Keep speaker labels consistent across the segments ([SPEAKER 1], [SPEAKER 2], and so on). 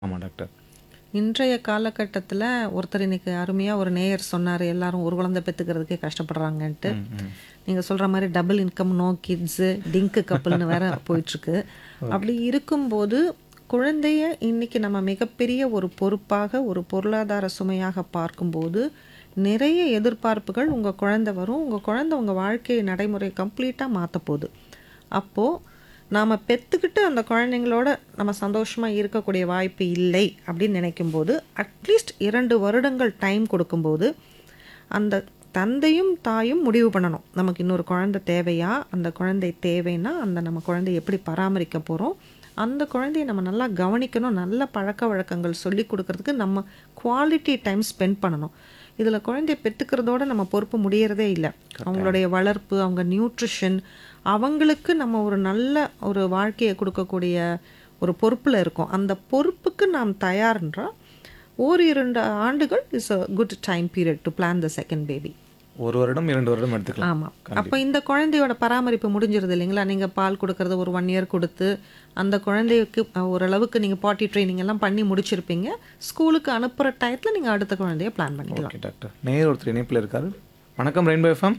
[SPEAKER 1] ஆமாம் டாக்டர்
[SPEAKER 2] இன்றைய காலகட்டத்தில் ஒருத்தர் இன்னைக்கு அருமையாக ஒரு நேயர் சொன்னார் எல்லாரும் ஒரு குழந்தை பெற்றுக்கிறதுக்கே கஷ்டப்படுறாங்கன்ட்டு நீங்கள் சொல்கிற மாதிரி double income no kids DINK கப்பல்னு வேற போயிட்டுருக்கு அப்படி இருக்கும்போது குழந்தைய இன்னைக்கு நம்ம மிகப்பெரிய ஒரு பொறுப்பாக ஒரு பொருளாதார சுமையாக பார்க்கும்போது நிறைய எதிர்பார்ப்புகள் உங்கள் குழந்தை வரும் உங்கள் குழந்தை உங்கள் வாழ்க்கை நடைமுறை கம்ப்ளீட்டாக மாற்ற போகுது அப்போது நாம் பெற்றுக்கிட்டு அந்த குழந்தைங்களோட நம்ம சந்தோஷமாக இருக்கக்கூடிய வாய்ப்பு இல்லை அப்படின்னு நினைக்கும்போது அட்லீஸ்ட் இரண்டு வருடங்கள் டைம் கொடுக்கும்போது அந்த தந்தையும் தாயும் முடிவு பண்ணணும் நமக்கு இன்னொரு குழந்தை தேவையா அந்த குழந்தை தேவைன்னா அந்த நம்ம குழந்தைய எப்படி பராமரிக்க போகிறோம் அந்த குழந்தைய நம்ம நல்லா கவனிக்கணும் நல்ல பழக்க வழக்கங்கள் சொல்லி கொடுக்கறதுக்கு நம்ம குவாலிட்டி டைம் ஸ்பெண்ட் பண்ணணும் இதில் குழந்தைய பெற்றுக்கிறதோட நம்ம பொறுப்பு முடியறதே இல்லை அவங்களுடைய வளர்ப்பு அவங்க நியூட்ரிஷன் அவங்களுக்கு நம்ம ஒரு நல்ல ஒரு வாழ்க்கையை கொடுக்கக்கூடிய ஒரு பொறுப்பில் இருக்கோம் அந்த பொறுப்புக்கு நாம் தயார்ன்றா ஓர் இரண்டு ஆண்டுகள் is a good time period to plan the second baby
[SPEAKER 1] ஒரு வருடம் இரண்டு வருடம் எடுத்துக்கலாம்
[SPEAKER 2] ஆமாம் அப்போ இந்த குழந்தையோட பராமரிப்பு முடிஞ்சிருது இல்லைங்களா நீங்கள் பால் கொடுக்கறது ஒரு ஒன் இயர் கொடுத்து அந்த குழந்தைக்கு அஹ், ஓரளவுக்கு நீங்கள் பாட்டி ட்ரைனிங் எல்லாம் பண்ணி முடிச்சிருப்பீங்க ஸ்கூலுக்கு அனுப்புகிற டயத்தில் நீங்கள் அடுத்த குழந்தைய பிளான் பண்ணிக்கலாம்
[SPEAKER 1] ஓகே டாக்டர் நேர் ஒருத்தர் இணைப்பில் இருக்காரு வணக்கம் ரெயின்போ எஃப்எம்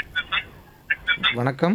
[SPEAKER 1] வணக்கம்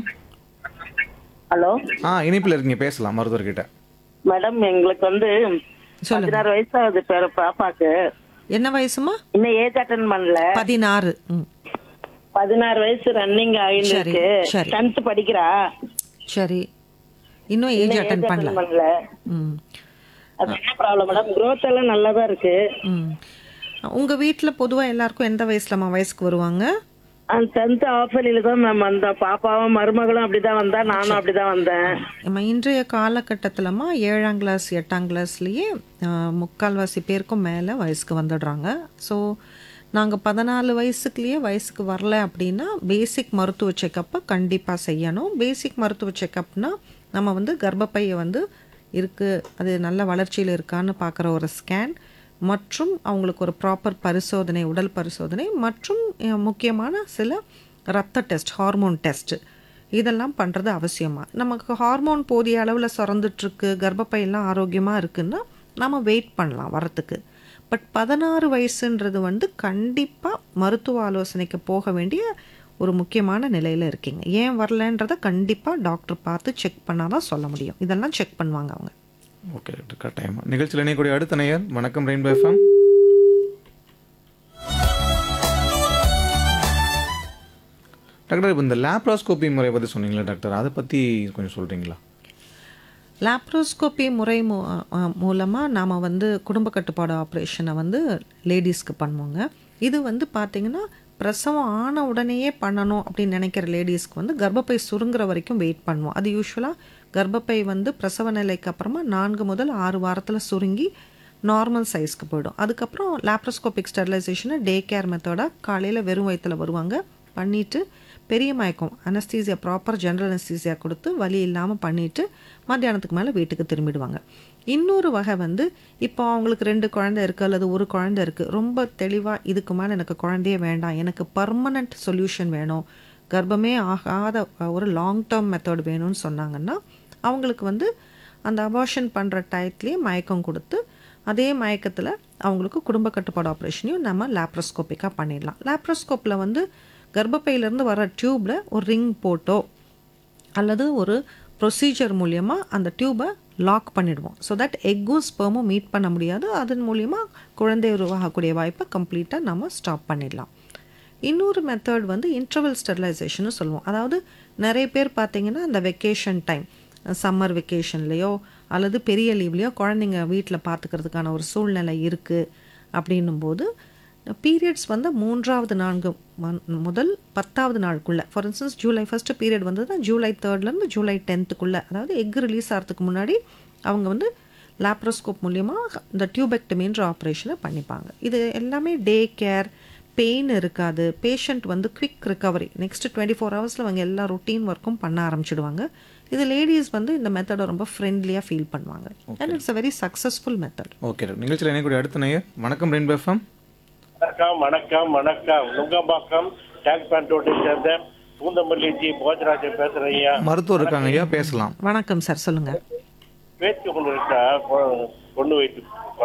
[SPEAKER 3] ஹலோ
[SPEAKER 1] ஆ இணைப்பில் இருக்கீங்க பேசலாம் மருத்துவர்கிட்ட
[SPEAKER 3] மேடம் எங்களுக்கு வந்து
[SPEAKER 2] சொல்லுங்க
[SPEAKER 3] பதினாறு வயசு ஆகுது பேர பாப்பாக்கு
[SPEAKER 2] என்ன வயசுமா
[SPEAKER 3] இன்னும் ஏஜ் அட்டன் பண்ணல
[SPEAKER 2] பதினாறு ம்
[SPEAKER 3] பதினாறு வயசு ரன்னிங் ஆயின்னு
[SPEAKER 2] சரி,
[SPEAKER 3] இருக்கு
[SPEAKER 2] சரி.
[SPEAKER 3] டென்த் படிக்கிறா
[SPEAKER 2] சரி இன்னும் ஏஜ் அட்டன் பண்ணல
[SPEAKER 3] attend பண்ணல
[SPEAKER 2] ம்
[SPEAKER 3] அது என்ன ப்ராப்ளம் மேடம் growth எல்லாம் நல்லா தான் இருக்கு
[SPEAKER 2] ம் உங்கள் வீட்டில் பொதுவாக எல்லாருக்கும் எந்த வயசுலம்மா வயசுக்கு வருவாங்க
[SPEAKER 3] அந்த டென்த் ஆஃபர்ல தான் மேம் வந்தா பாப்பாவும் மருமகளும் அப்படிதான் வந்தா நானும் அப்படிதான் வந்தேன்
[SPEAKER 2] நம்ம இன்றைய காலகட்டத்திலமா ஏழாம் கிளாஸ் எட்டாம் கிளாஸ்லேயே முக்கால்வாசி பேருக்கும் மேலே வயசுக்கு வந்துடுறாங்க ஸோ நாங்கள் பதினாலு வயசுக்குள்ளேயே வயசுக்கு வரல அப்படின்னா பேசிக் மருத்துவ செக்கப்பை கண்டிப்பாக செய்யணும் பேசிக் மருத்துவ செக்கப்னா நம்ம வந்து கர்ப்பப்பையை வந்து இருக்குது அது நல்ல வளர்ச்சியில் இருக்கான்னு பார்க்குற ஒரு ஸ்கேன் மற்றும் அவங்களுக்கு ஒரு ப்ராப்பர் பரிசோதனை உடல் பரிசோதனை மற்றும் அஹ், முக்கியமான சில ரத்த டெஸ்ட் ஹார்மோன் டெஸ்ட் இதெல்லாம் பண்ணுறது அவசியமாக நமக்கு ஹார்மோன் போதிய அளவில் சுரந்துட்டுருக்கு கர்ப்பப்பையெல்லாம் ஆரோக்கியமாக இருக்குன்னா நம்ம வெயிட் பண்ணலாம் வரத்துக்கு பட் பதினாறு வயசுன்றது வந்து கண்டிப்பாக மருத்துவ ஆலோசனைக்கு போக வேண்டிய ஒரு முக்கியமான நிலையில் இருக்கீங்க ஏன் வரலன்றதை கண்டிப்பாக டாக்டர் பார்த்து செக் பண்ணால் தான் சொல்ல முடியும் இதெல்லாம் செக் பண்ணுவாங்க அவங்க
[SPEAKER 1] ஓகே டாக்டர் கட்டாயமா நிகழ்ச்சியில் இணையக்கூடிய அடுத்த நேயர் வணக்கம் ரெயின்போ எஃப்எம் டாக்டர் இப்போ இந்த லேப்ராஸ்கோபி முறை பற்றி சொன்னீங்களா டாக்டர் அதை பற்றி கொஞ்சம் சொல்கிறீங்களா
[SPEAKER 2] லாப்ரோஸ்கோபி முறை மூ மூலமாக நாம் வந்து குடும்ப கட்டுப்பாடு ஆப்ரேஷனை வந்து லேடிஸ்க்கு பண்ணுவோங்க இது வந்து பார்த்திங்கன்னா பிரசவம் ஆன உடனேயே பண்ணணும் அப்படின்னு நினைக்கிற லேடிஸ்க்கு வந்து கர்ப்பப்பை சுருங்குற வரைக்கும் வெயிட் பண்ணுவோம் அது யூஸ்வலாக கர்ப்பப்பை வந்து பிரசவ நிலைக்கு அப்புறமா நான்கு முதல் ஆறு வாரத்தில் சுருங்கி நார்மல் சைஸ்க்கு போயிடும் அதுக்கப்புறம் லேப்ரோஸ்கோபிக் ஸ்டெரிலைசேஷனை டே கேர் மெத்தடாக காலையில் வெறும் வயித்துல வருவாங்க பண்ணிவிட்டு பெரிய மயக்கம் அனஸ்தீசியா ப்ராப்பர் ஜென்ரல் அனஸ்தீசியா கொடுத்து வலி இல்லாமல் பண்ணிவிட்டு மத்தியானத்துக்கு மேலே வீட்டுக்கு திரும்பிடுவாங்க இன்னொரு வகை வந்து இப்போ அவங்களுக்கு ரெண்டு குழந்தை இருக்குது அல்லது ஒரு குழந்தை இருக்குது ரொம்ப தெளிவாக இதுக்கு மேலே எனக்கு குழந்தையே வேண்டாம் எனக்கு பர்மனண்ட் சொல்யூஷன் வேணும் கர்ப்பமே ஆகாத ஒரு லாங் டேர்ம் மெத்தட் வேணும்னு சொன்னாங்கன்னா அவங்களுக்கு வந்து அந்த அபார்ஷன் பண்ணுற டயத்துலேயே மயக்கம் கொடுத்து அதே மயக்கத்தில் அவங்களுக்கு குடும்ப கட்டுப்பாடு ஆப்ரேஷனையும் நம்ம லேப்ரோஸ்கோப்பிக்காக பண்ணிடலாம் லேப்ரோஸ்கோப்பில் வந்து கர்ப்பப்பையிலேருந்து வர டியூப்பில் ஒரு ரிங் போட்டோ அல்லது ஒரு ப்ரொசீஜர் மூலியமாக அந்த டியூபை லாக் பண்ணிடுவோம் ஸோ தட் எக்கும் ஸ்பெர்மும் மீட் பண்ண முடியாது அதன் மூலியமாக குழந்தை உருவாகக்கூடிய வாய்ப்பை கம்ப்ளீட்டாக நம்ம ஸ்டாப் பண்ணிடலாம் இன்னொரு மெத்தட் வந்து இன்டர்வல் ஸ்டெரிலைசேஷன் சொல்லுவோம் அதாவது நிறைய பேர் பார்த்தீங்கன்னா அந்த வெக்கேஷன் டைம் சம்மர் வெக்கேஷன்லேயோ அல்லது பெரிய லீவ்லேயோ குழந்தைங்க வீட்டில் பார்த்துக்கிறதுக்கான ஒரு சூழ்நிலை இருக்குது அப்படின்னும்போது பீரியட்ஸ் வந்து மூன்றாவது நான்கு மந்- முதல் பத்தாவது நாளுக்குள்ளே for instance July first period வந்ததுன்னா ஜூலை தேர்ட்லேருந்து ஜூலை டென்த்துக்குள்ளே அதாவது எக் ரிலீஸ் ஆகிறதுக்கு முன்னாடி அவங்க வந்து லாப்ரோஸ்கோப் மூலியமாக இந்த டியூபெக்டமின்ற ஆப்ரேஷனை பண்ணிப்பாங்க இது எல்லாமே டே கேர் பெயின் இருக்காது பேஷண்ட் வந்து quick recovery next twenty four ஹவர்ஸில் அவங்க எல்லா ரொட்டீன் ஒர்க்கும் பண்ண ஆரம்பிச்சிடுவாங்க இது லேடிஸ் வந்து இந்த மெத்தடை ரொம்ப ஃப்ரெண்ட்லியாக ஃபீல் பண்ணுவாங்க and it's a very successful method
[SPEAKER 1] okay doctor நிகழ்ச்சியில் இணையக்கூடிய அடுத்த நேயர் வணக்கம் ரெயின்போ எஃப்எம்
[SPEAKER 4] வணக்கம் வணக்கம் வணக்கம் நுங்கம்பாக்கம் டேங்க் பேண்டோட்டை சேர்ந்த பூந்தமல்லி ஜி போஜராஜன் பேசுறேன் ஐயா
[SPEAKER 1] மருத்துவர் இருக்காங்க ஐயா பேசலாம்
[SPEAKER 2] வணக்கம் சார் சொல்லுங்கள்
[SPEAKER 4] பேச்சு ஒன்று இருக்கா கொ- பொண்ணு வயிற்று